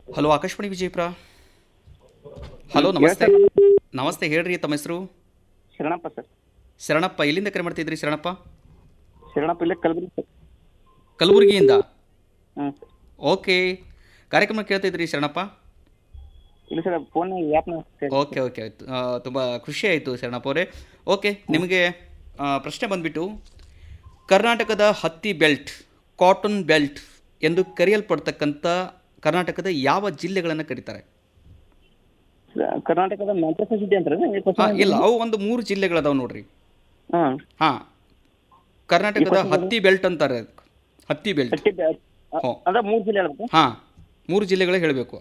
Hello Akashvani Vijayapura hello ನಮಸ್ತೆ ನಮಸ್ತೆ ಹೇಳ್ರಿ ತಮ್ಮ ಹೆಸರು ಶರಣಪ್ಪ ಸರ್ ಶರಣಪ್ಪ ಎಲ್ಲಿಂದ ಕರೆ ಮಾಡ್ತಿದ್ರಿ ಶರಣಪ್ಪ ಶರಣಪ್ಪ ಇಲ್ಲೇ ಕಲಬುರಗಿ ಸರ್ ಕಲಬುರಗಿಯಿಂದ ಹ್ಞೂ ಸರ್ ಓಕೆ ಕಾರ್ಯಕ್ರಮ ಕೇಳ್ತಿದ್ರಿ ಶರಣಪ್ಪ ಇಲ್ಲ ಸರ್ ಫೋನ್ ಆ್ಯಪ್ನ ಓಕೆ ಓಕೆ ಆಯಿತು ತುಂಬ ಖುಷಿ ಆಯಿತು ಶರಣಪ್ಪ ಅವರೇ ಓಕೆ ನಿಮಗೆ ಆ, ಪ್ರಶ್ನೆ ಬಂದ್ಬಿಟ್ಟು ಕರ್ನಾಟಕದ ಹತ್ತಿ ಬೆಲ್ಟ್ ಕಾಟನ್ ಬೆಲ್ಟ್ ಎಂದು ಕರೆಯಲ್ಪಡ್ತಕ್ಕಂಥ ಕರ್ನಾಟಕದ ಯಾವ ಜಿಲ್ಲೆಗಳನ್ನು ಕರೀತಾರೆ ಕರ್ನಾಟಕದ ಮ್ಯಾಂಚೆಸ್ಟರ್ ಸಿಟಿ ಅಂತಾರೆ ಹಾಂ ಇಲ್ಲ ಅವು ಒಂದು ಮೂರು ಜಿಲ್ಲೆಗಳದಾವೆ ನೋಡ್ರಿ ಹಾಂ ಹಾಂ ಕರ್ನಾಟಕದ ಹತ್ತಿ ಬೆಲ್ಟ್ ಅಂತಾರೆ ಅದಕ್ಕೆ. ಹತ್ತಿ ಬೆಲ್ಟ್ ಹಟ್ಟಿ ಬ್ಯಾ- ಅ- ಹ್ಞೂ. ಅಂದ್ರೆ ಮೂರು ಜಿಲ್ಲೆ ಹೇಳ್ಬೇಕು ಹಾಂ ಮೂರು ಜಿಲ್ಲೆಗಳು ಹೇಳಬೇಕು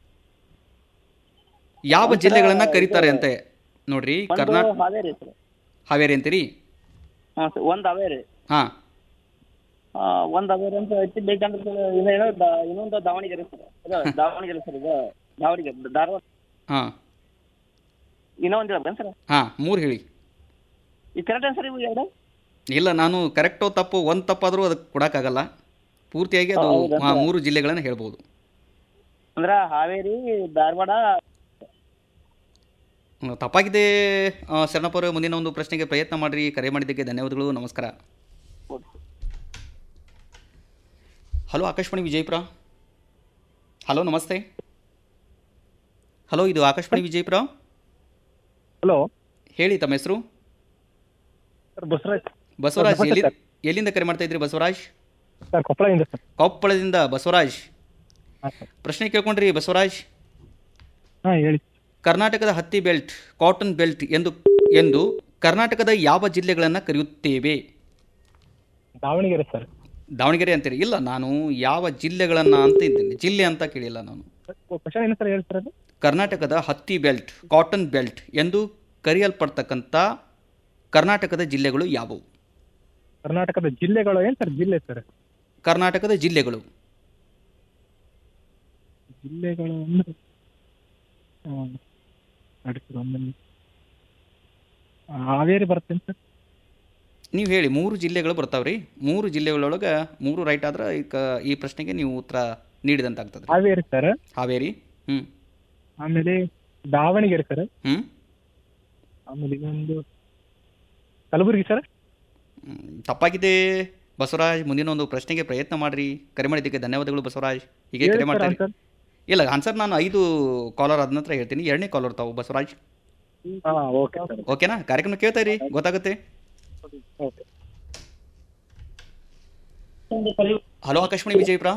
ಯಾವ ಜಿಲ್ಲೆಗಳನ್ನು ಕರೀತಾರೆ ಅಂತ ನೋಡ್ರಿ ಒಂದು ಕರ್ನಾಟಕ ಹಾವೇರಿ ಸರ್ ಹಾವೇರಿ ಅಂತೀರಿ ಹಾಂ ಸರ್ ಒಂದು ಹಾವೇರಿ ಹಾಂ ಆ, ಒಂದು ಹಾವೇರಿ ಅಂತ ಹಟ್ಟಿ ಬೇಕಂದ್ರೆ ಸರ್ ಇದು ಏನೋ ದಾ- ಇನ್ನೊಂದು ದಾವಣಗೆರೆ ಸರ್ ಇದು ದಾವಣಗೆರೆ ಸರ್ ಇದು ದಾವಣಗೆರೆ ಧಾರವಾಡ ಹಾಂ ಇನ್ನೂ ಒಂದು ಹೇಳ್ಬೇಕೇನು ಸರ್ ಹಾಂ ಮೂರು ಹೇಳಿ ಈ ಕರೆಕ್ಟ್ ಸರ್ ಇವು ಎರಡು ಇಲ್ಲ ನಾನು ಕರೆಕ್ಟೋ ತಪ್ಪು ಒಂದು ತಪ್ಪಾದರೂ ಅದಕ್ಕೆ ಕೊಡೋಕ್ಕಾಗಲ್ಲ ಪೂರ್ತಿಯಾಗಿ ಅದು ಹೌದಾ ಹಾಂ ಮೂರು ಜಿಲ್ಲೆಗಳನ್ನು ಹೇಳ್ಬೋದು ಅಂದ್ರೆ ಹಾವೇರಿ ಧಾರವಾಡ ಹ್ಮ್, ತಪ್ಪಾಗಿದೆ ಆ, ಶರಣಪ್ಪ ಅವರೇ ಮುಂದಿನ ಒಂದು ಪ್ರಶ್ನೆಗೆ ಪ್ರಯತ್ನ ಮಾಡಿರಿ ಕರೆ ಮಾಡಿದ್ದಕ್ಕೆ ಧನ್ಯವಾದಗಳು ನಮಸ್ಕಾರ ಹಲೋ ಆಕಾಶವಾಣಿ ವಿಜಯಪುರ ಹಲೋ ನಮಸ್ತೆ ಹಲೋ ಇದು ಆಕಾಶವಾಣಿ ವಿಜಯಪುರ ಹಲೋ ಹೇಳಿ ತಮ್ಮ ಹೆಸರು ಸರ್ ಬಸವರಾಜ್ ಬಸವರಾಜ್ ನಮಸ್ತೆ ಎಲ್ಲಿ ಸರ್. ಎಲ್ಲಿಂದ ಕರೆ ಮಾಡ್ತಾ ಇದ್ರಿ ಬಸವರಾಜ್ ಸರ್ ಕೊಪ್ಪಳದಿಂದ ಸರ್ ಕೊಪ್ಪಳದಿಂದ ಬಸವರಾಜ್ ಹಾಂ ಸರ್ ಪ್ರಶ್ನೆ ಕೇಳ್ಕೊಂಡ್ರಿ ಬಸವರಾಜ್ ಹಾಂ ಹೇಳಿ ಕರ್ನಾಟಕದ ಹತ್ತಿ ಬೆಲ್ಟ್ ಕಾಟನ್ ಬೆಲ್ಟ್ ಎಂದು ಎಂದು ಕರ್ನಾಟಕದ ಯಾವ ಜಿಲ್ಲೆಗಳನ್ನು ಕರೆಯುತ್ತೇವೆ ದಾವಣಗೆರೆ ಸರ್ ದಾವಣಗೆರೆ ಅಂತೀರಿ ಇಲ್ಲ ನಾನು ಯಾವ ಜಿಲ್ಲೆಗಳನ್ನು ಅಂತ ಇದ್ದೀನಿ ಜಿಲ್ಲೆ ಅಂತ ಕೇಳಿಲ್ಲ ನಾನು ಕ್ವಶನ್ ಏನು ಸರ್ ಹೇಳಿ ಸರ್ ಅದು ಕರ್ನಾಟಕದ ಹತ್ತಿ ಬೆಲ್ಟ್ ಕಾಟನ್ ಬೆಲ್ಟ್ ಎಂದು ಕರೆಯಲ್ಪಡ್ತಕ್ಕಂಥ ಕರ್ನಾಟಕದ ಜಿಲ್ಲೆಗಳು ಯಾವುವು ಕರ್ನಾಟಕದ ಜಿಲ್ಲೆಗಳು ಏನು ಸರ್ ಜಿಲ್ಲೆ ಸರ್ ಕರ್ನಾಟಕದ ಜಿಲ್ಲೆಗಳು ಜಿಲ್ಲೆಗಳು ಅಂದ್ರೆ ಹಾಂ ನೋಡಿ ಸರ್ ಒಂದು ನಿಮಿಷ. ಹಾವೇರಿ ಬರ್ತೇನೆ ಸರ್ ನೀವು ಹೇಳಿ ಮೂರು ಜಿಲ್ಲೆಗಳು ಬರ್ತಾವ್ರಿ ಮೂರು ಜಿಲ್ಲೆಗಳೊಳಗೆ ಮೂರು ರೈಟ್ ಆದ್ರೆ ಈ ಕ ಈ ಪ್ರಶ್ನೆಗೆ ನೀವು ಉತ್ತರ ನೀಡಿದಂತಾಗ್ತದೆ ಹಾವೇರಿ ಸರ್ ಹಾವೇರಿ ಹ್ಞೂ ಆಮೇಲೆ ದಾವಣಗೆರೆ ಸರ್ ಹ್ಞೂ ಆಮೇಲೆ ಇನ್ನೊಂದು ಕಲಬುರಗಿ ಸರ್ ಹ್ಮ್, ತಪ್ಪಾಗಿದೆ ಬಸವರಾಜ್ ಮುಂದಿನ ಒಂದು ಪ್ರಶ್ನೆಗೆ ಪ್ರಯತ್ನ ಮಾಡ್ರಿ ಕರೆ ಮಾಡಿದ್ದಕ್ಕೆ ಧನ್ಯವಾದಗಳು ಬಸವರಾಜ್ ಹೀಗೆ ಹೇಳಿ ಕರೆ ಸರ್ ಮಾಡ್ತಾರೆ ಆನ್ಸರ್ ಇಲ್ಲ ಆನ್ಸರ್ ನಾನು ಐದು ಕಾಲರ್ ಆದ ನಂತರ ಹೇಳ್ತೀನಿ ಎರಡನೇ ಕಾಲರ್ ತಾವು ಬಸವರಾಜ್ ಹಾಂ ಓಕೆ ಸರ್ ಓಕೆನಾ ಕಾರ್ಯಕ್ರಮ ಕೇಳ್ತಾ ಇರಿ ಗೊತ್ತಾಗುತ್ತೆ okay hello Akashvani Vijayapura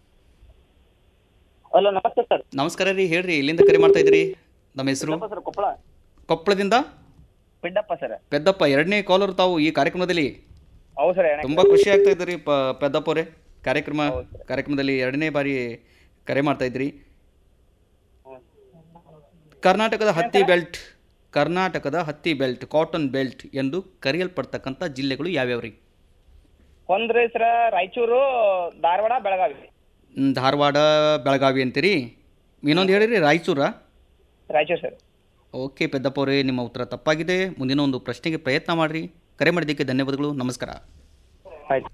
hello ನಮಸ್ತೆ ಸರ್ ನಮಸ್ಕಾರ ರೀ ಹೇಳ್ರಿ ಎಲ್ಲಿಂದ ಕರೆ ಮಾಡ್ತಾ ಇದ್ರಿ ನಮ್ಮ ಹೆಸರು ಪಿಡ್ಡಪ್ಪ ಸರ್ ಕೊಪ್ಪಳ ಕೊಪ್ಪಳದಿಂದ ಪಿಡ್ಡಪ್ಪ ಸರ್ ಪೆದ್ದಪ್ಪ ಎರಡನೇ ಕಾಲರ್ ತಾವು ಈ ಕಾರ್ಯಕ್ರಮದಲ್ಲಿ ಹೌದು ಸರ್ ತುಂಬಾ ಖುಷಿ ಆಗ್ತಾ ಇದ್ರಿ ಪ ಪೆದ್ದಪ್ಪ ಅವರೇ ಕಾರ್ಯಕ್ರಮ ಕಾರ್ಯಕ್ರಮದಲ್ಲಿ ಎರಡನೇ ಬಾರಿ ಕರೆ ಮಾಡ್ತಾ ಇದ್ರಿ ಕರ್ನಾಟಕದ ಹತ್ತಿ ಬೆಲ್ಟ್ ಕರ್ನಾಟಕದ ಹತ್ತಿ ಬೆಲ್ಟ್ ಕಾಟನ್ ಬೆಲ್ಟ್ ಎಂದು ಕರೆಯಲ್ಪಡ್ತಕ್ಕಂಥ ಜಿಲ್ಲೆಗಳು ಯಾವ್ಯಾವ ರೀ ಒಂದ್ರಿ ಸರ ರಾಯಚೂರು ಧಾರವಾಡ ಬೆಳಗಾವಿ ಹ್ಮ್, ಧಾರವಾಡ ಬೆಳಗಾವಿ ಅಂತೀರಿ ಇನ್ನೊಂದು ಹೇಳಿರಿ ರಾಯಚೂರ ರಾಯಚೂರು ಸರ್ ಓಕೆ ಪೆದ್ದಪ್ಪ ಅವರೇ ನಿಮ್ಮ ಉತ್ತರ ತಪ್ಪಾಗಿದೆ ಮುಂದಿನ ಒಂದು ಪ್ರಶ್ನೆಗೆ ಪ್ರಯತ್ನ ಮಾಡಿರಿ ಕರೆ ಮಾಡಿದ್ದಕ್ಕೆ ಧನ್ಯವಾದಗಳು ನಮಸ್ಕಾರ ಆಯ್ತು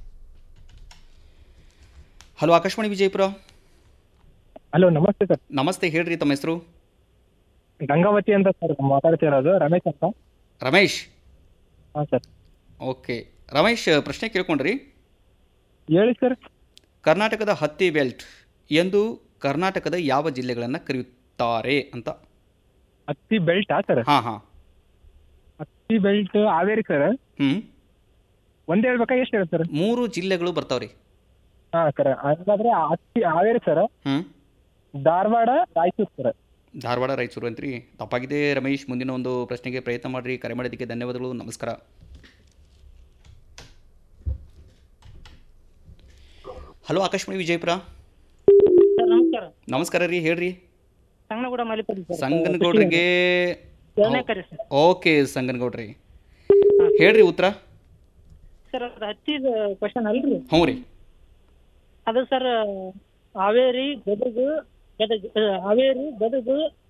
ಹಲೋ ಆಕಾಶವಾಣಿ ವಿಜಯಪುರ ಹಲೋ ನಮಸ್ತೆ ಸರ್ ನಮಸ್ತೆ ಹೇಳ್ರಿ ತಮ್ಮ ಹೆಸರು ಗಂಗಾವತಿ ಅಂತ ಸರ್ ಮಾತಾಡ್ತಿರೋದು ರಮೇಶ್ ಅಂತ ರಮೇಶ್ ಹಾಂ ಸರ್ ಓಕೆ ರಮೇಶ್ ಪ್ರಶ್ನೆ ಕೇಳ್ಕೊಂಡ್ರಿ ಹೇಳಿ ಸರ್ ಕರ್ನಾಟಕದ ಹತ್ತಿ ಬೆಲ್ಟ್ ಎಂದು ಕರ್ನಾಟಕದ ಯಾವ ಜಿಲ್ಲೆಗಳನ್ನು ಕರೆಯುತ್ತಾರೆ ಅಂತ ಹತ್ತಿ ಬೆಲ್ಟಾ ಸರ್ ಹಾಂ ಹಾಂ ಹತ್ತಿ ಬೆಲ್ಟ್ ಹಾವೇರಿ ಸರ್ ಹ್ಞೂ ಒಂದೇ ಹೇಳ್ಬೇಕಾ ಎಷ್ಟು ಹೇಳಿ ಸರ್ ಮೂರು ಜಿಲ್ಲೆಗಳು ಬರ್ತಾವ್ರಿ ಹಾಂ ಸರ್ ಹಾಗಾದ್ರೆ ಹತ್ತಿ ಹಾವೇರಿ ಸರ್ ಹ್ಞೂ ಧಾರವಾಡ ರಾಯಚೂರು ಸರ್ ಧಾರವಾಡ ರಾಯಚೂರು ಅಂತ್ರಿ ತಪ್ಪಾಗಿದೆ ರಮೇಶ್ ಮುಂದಿನ ಒಂದು ಪ್ರಶ್ನೆಗೆ ಪ್ರಯತ್ನ ಮಾಡಿರಿ ಕರೆ ಮಾಡಿದ್ದಕ್ಕೆ ಧನ್ಯವಾದಗಳು ನಮಸ್ಕಾರ ಹಲೋ ಆಕಾಶವಾಣಿ ವಿಜಯಪುರ ಸರ್ ನಮಸ್ಕಾರ ನಮಸ್ಕಾರ ರೀ ಹೇಳ್ರಿ ಸಂಗನಗೂಡ ಮಲ್ಲಿಪಲ್ಲಿ ಸರ್ ಸಂಗನಗೌಡ್ರಿಗೆ ಎರಡನೇ ಕರೆ ಸರ್ ಓಕೆ ಸಂಗನಗೌಡ್ರಿ ಹೇಳ್ರಿ ಉತ್ತರ ಸರ್ ಅದು ಹತ್ತಿದ ಕ್ವಶನ್ ಅಲ್ರಿ ಹ್ಞೂ ರೀ ಅದು ಸರ್ ಹಾವೇರಿ ಗದಗ ಗದಗ ಆ, ಹಾವೇರಿ ಗದಗ